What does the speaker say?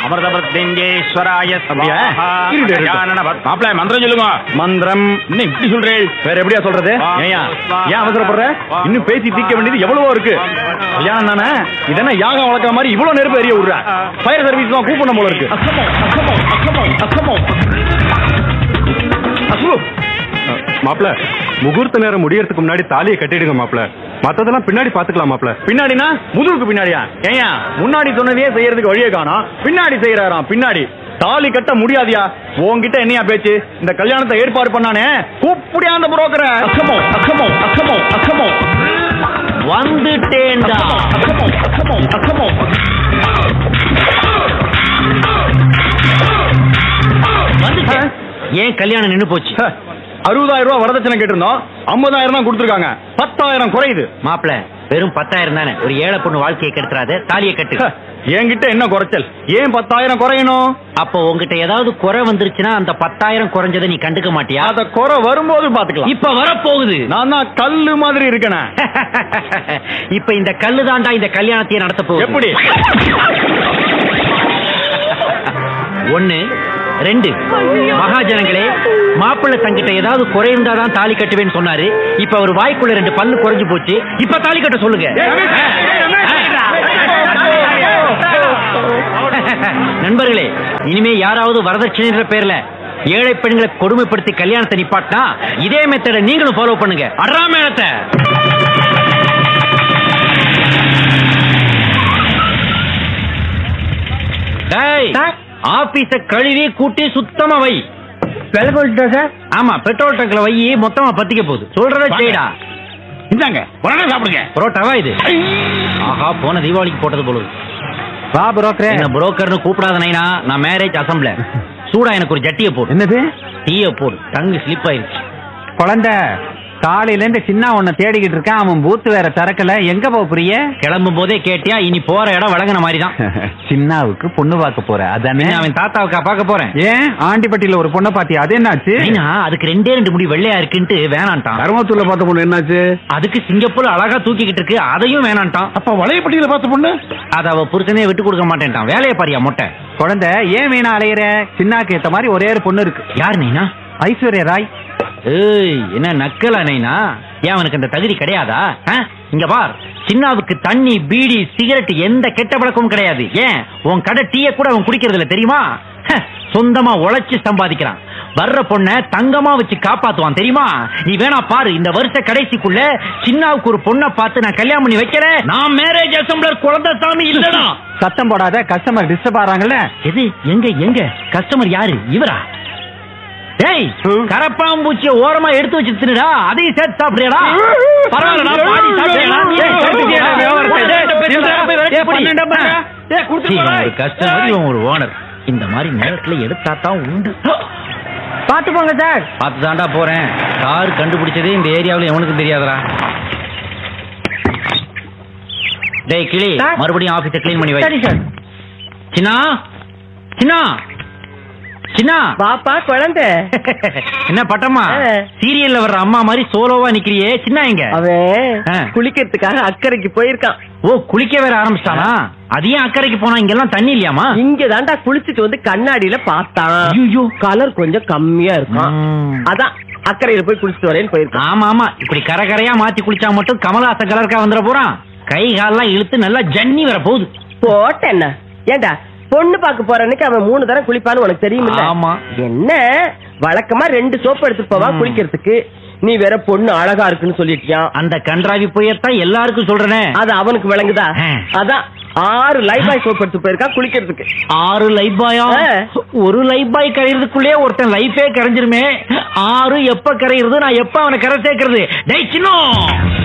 அமிர்தபத்லிங்கேஸ்வராய அப்படியா? இருடு, இருடு. மாப்பிள்ள மந்திரம் சொல்லுங்க மந்திரம் என்ன இப்படி சொல்றேன் வேற எப்படியா சொல்றது ஏயா ஏன் அவசரப்படுற இன்னும் பேசி தீர்க்க வேண்டியது எவ்வளவோ இருக்கு கல்யாணம் தானே இதென்ன யாகம் வளர்க்குற மாதிரி இவ்வளவு நெருப்பு எரிய விடுற ஃபயர் சர்வீஸ் தான் கூப்பிடணும் போல இருக்கு அசு மாப்ள முகூர்த்த நேரம் முடியறதுக்கு முன்னாடி தாலியை கட்டிடுங்க மாப்ள மத்ததெல்லாம் பின்னாடி பாத்துக்கலாம் மாப்ள பின்னாடினா முதுகுக்கு பின்னாடியா ஏயா முன்னாடி சொன்னதையே செய்யறதுக்கு வழியே காணோம் பின்னாடி செய்யறாராம் பின்னாடி தாலி கட்ட முடியாதியா உன்கிட்ட என்னையா பேச்சு இந்த கல்யாணத்தை ஏற்பாடு பண்ணானே கூப்பிடியா அந்த புரோக்கரை அக்கமோ அக்கமோ அக்கமோ அக்கமோ வந்துட்டேன்டா அக்கமோ அக்கமோ அக்கமோ வந்துட்டேன் ஏன் கல்யாணம் நின்னு போச்சு அறுபதாயிரம் ரூபாய் வரதட்சணை கேட்டிருந்தோம் ஐம்பதாயிரம் தான் கொடுத்துருக்காங்க பத்தாயிரம் குறையுது மாப்பிள வெறும் பத்தாயிரம் தானே ஒரு ஏழை பொண்ணு வாழ்க்கையை கெடுத்துறாத தாலியை கட்டு ஹ, என்கிட்ட என்ன குறைச்சல் ஏன் பத்தாயிரம் குறையணும் அப்போ உங்ககிட்ட ஏதாவது குறை வந்துருச்சுன்னா அந்த பத்தாயிரம் குறைஞ்சதை நீ கண்டுக்க மாட்டியா அத குறை வரும்போது பாத்துக்கலாம் இப்ப வரப்போகுது நான் தான் கல்லு மாதிரி இருக்கேனே இப்ப இந்த கல்லு தாண்டா இந்த கல்யாணத்தையே நடத்த போகுது எப்படி ஒண்ணு ரெண்டு மகாஜனங்களே மாப்பிள்ளை தங்கிட்ட ஏதாவது குறை இருந்தாதான் தாலி கட்டுவேன்னு சொன்னாரு இப்ப அவர் வாய்க்குள்ள ரெண்டு பல்லு குறைஞ்சு போச்சு இப்ப தாலி கட்ட சொல்லுங்க நண்பர்களே இனிமே யாராவது வரதட்சணைன்ற பேர்ல ஏழை பெண்களை கொடுமைப்படுத்தி கல்யாணத்தை நிப்பாட்டினா இதே மெத்தட நீங்களும் ஃபாலோ பண்ணுங்க அட்ரா மேளத்தை டேய் ஆபீஸ கழுவி கூட்டி சுத்தமா வை விலை போட்டுட்டா சார் ஆமா பெட்ரோல் டங்க்ல வை மொத்தமா பத்திக்க போகுது சொல்றத செய்டா இந்தாங்க உடனே சாப்பிடுங்க புரோட்டாவா இது ஆஹா போன தீபாவளிக்கு போட்டது போல இருக்கு. வா புரோக்கரே என்ன புரோக்கர்னு கூப்பிடாத நைனா நான் மேரேஜ் அசம்பிள சூடா எனக்கு ஒரு ஜட்டிய போடு என்னது டீய போடு டங்கு ஸ்லிப் ஆயிருச்சு குழந்தை காலையில இருந்து சின்ன உன்னை தேடிக்கிட்டு இருக்கான் அவன் பூத்து வேற திறக்கல எங்க போக புரிய கிளம்பும் போதே கேட்டியா இனி போற இடம் வழங்கின மாதிரி தான் சின்னாவுக்கு பொண்ணு பார்க்க போற அதானே அவன் தாத்தாவுக்கா பார்க்க போறேன் ஏன் ஆண்டிப்பட்டியில ஒரு பொண்ணை பாத்தியா அது என்னாச்சு நைனா அதுக்கு ரெண்டே ரெண்டு முடி வெள்ளையா இருக்குன்ட்டு வேணான்ட்டான் தர்மத்தூர்ல பார்த்த பொண்ணு என்னாச்சு அதுக்கு சிங்கப்பூர் அழகா தூக்கிக்கிட்டு இருக்கு அதையும் வேணான்ட்டான் அப்ப வளையப்பட்டியில பார்த்த பொண்ணு அத அவ புருஷனே விட்டு கொடுக்க மாட்டேன்ட்டான் வேலையை பாரியா மொட்டை குழந்தை ஏன் வீணா அலையிற சின்னாக்கு ஏத்த மாதிரி ஒரே ஒரு பொண்ணு இருக்கு யார் நைனா ஐஸ்வர்யா ராய் ஏய் என்ன நக்கலா நைனா ஏன் அவனுக்கு அந்த தகுதி கிடையாதா ஆ? இங்க பார் சின்னாவுக்கு தண்ணி பீடி சிகரெட் எந்த கெட்ட பழக்கமும் கிடையாது ஏன் உன் கடை டீய கூட அவன் குடிக்கிறது இல்ல தெரியுமா ஹ, சொந்தமா உழைச்சு சம்பாதிக்கிறான் வர்ற பொண்ண தங்கமா வச்சு காப்பாத்துவான் தெரியுமா நீ வேணா பாரு இந்த வருஷ கடைசிக்குள்ள சின்னாவுக்கு ஒரு பொண்ணை பார்த்து நான் கல்யாணம் பண்ணி வைக்கிறேன் நான் மேரேஜ் அசம்பிளர் குழந்தை சாமி இல்லடா சத்தம் போடாத கஸ்டமர் டிஸ்டர்ப் ஆறாங்கல்ல எது எங்க எங்க கஸ்டமர் யாரு இவரா டேய் கரப்பாம்பூச்சிய ஓரமா எடுத்து வச்சு தின்னுடா அதையும் சேர்த்து சாப்பிடுறியாடா பரவாயில்லடா பாதி சாப்பிடுறியாடா நீ ஏன் சாப்பிட்டுட்டியா? சீ, இவன் ஒரு கஸ்டமர் இவன் ஒரு ஓனர் இந்த மாதிரி நேரத்துல எடுத்தா தான் உண்டு பாத்து போங்க சார் பார்த்து தாண்டா போறேன் கார் கண்டுபிடிச்சதே இந்த ஏரியாவுல எவனுக்கும் தெரியாதுடா டேய் கிளி சார். மறுபடியும் ஆபீஸ க்ளீன் பண்ணி வை சரி சார் சின்னா சின்னா சின்னா பாப்பா குழந்தை என்ன பட்டம்மா ஆ. சீரியல்ல வர்ற அம்மா மாதிரி சோலோவா நிக்கிறியே சின்ன எங்க அவன் ஆ. குளிக்கிறதுக்காக அக்கறைக்கு போயிருக்கான் ஓ குளிக்க வேற ஆரம்பிச்சிட்டானா அது ஏன் அக்கறைக்கு போனா இங்கெல்லாம் தண்ணி இல்லையாமா இங்க தாண்டா குளிச்சிட்டு வந்து கண்ணாடியில பார்த்தான் ஐயோ கலர் கொஞ்சம் கம்மியா இருக்கும் அதான் அக்கறையில போய் குளிச்சிட்டு வரேன்னு போயிருக்கான் ஆமா ஆமா இப்படி கரை கரையா மாத்தி குளிச்சா மட்டும் கமலாச கலருக்கா வந்துட போறான் கை கால்லாம் இழுத்து நல்லா ஜன்னி வர போகுது போட்ட என்ன ஏண்டா பொண்ணு பார்க்க போற அன்னைக்கு அவன் மூணு தரம் குளிப்பான்னு உனக்கு தெரியுமில்ல ஆமா. என்ன வழக்கமா ரெண்டு சோப்பு எடுத்து போவா ம். குளிக்கிறதுக்கு நீ வேற பொண்ணு அழகா இருக்குன்னு சொல்லிட்டியான் அந்த கன்றாவி புயத்தான் எல்லாருக்கும் சொல்றேனே அது அவனுக்கு விளங்குதா ஆ. அதான் ஆறு லைஃப் பாய் சோப் எடுத்து போயிருக்கான் குளிக்கிறதுக்கு ஆறு லைஃப் பாயா ஆ. ஒரு லைஃப் பாய் கரையிறதுக்குள்ளே ஒருத்தன் லைஃபே கரைஞ்சிருமே ஆறு எப்ப கரையிறது நான் எப்ப அவனை கரை சேர்க்கறது டேய் சின்னம்